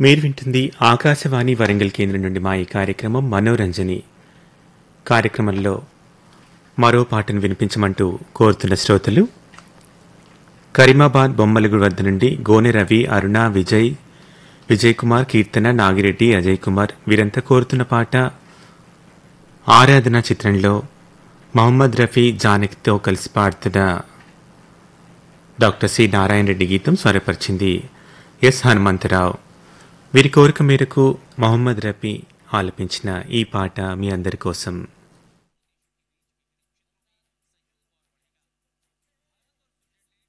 మీరు వింటుంది ఆకాశవాణి వరంగల్ కేంద్రం నుండి మా ఈ కార్యక్రమం మనోరంజని కార్యక్రమంలో మరో పాటను వినిపించమంటూ కోరుతున్న శ్రోతలు కరీమాబాద్ బొమ్మలగుడి వద్ద నుండి గోనె రవి అరుణ విజయ్ విజయ్ కుమార్ కీర్తన నాగిరెడ్డి అజయ్ కుమార్ వీరంతా కోరుతున్న పాట ఆరాధన చిత్రంలో మహమ్మద్ రఫీ జానకితో కలిసి పాడుతున్న డాక్టర్ సి నారాయణ రెడ్డి గీతం స్వరపరిచింది ఎస్ హనుమంతరావు వీరి కోరిక మేరకు మహమ్మద్ రఫీ ఆలపించిన ఈ పాట మీ అందరి కోసం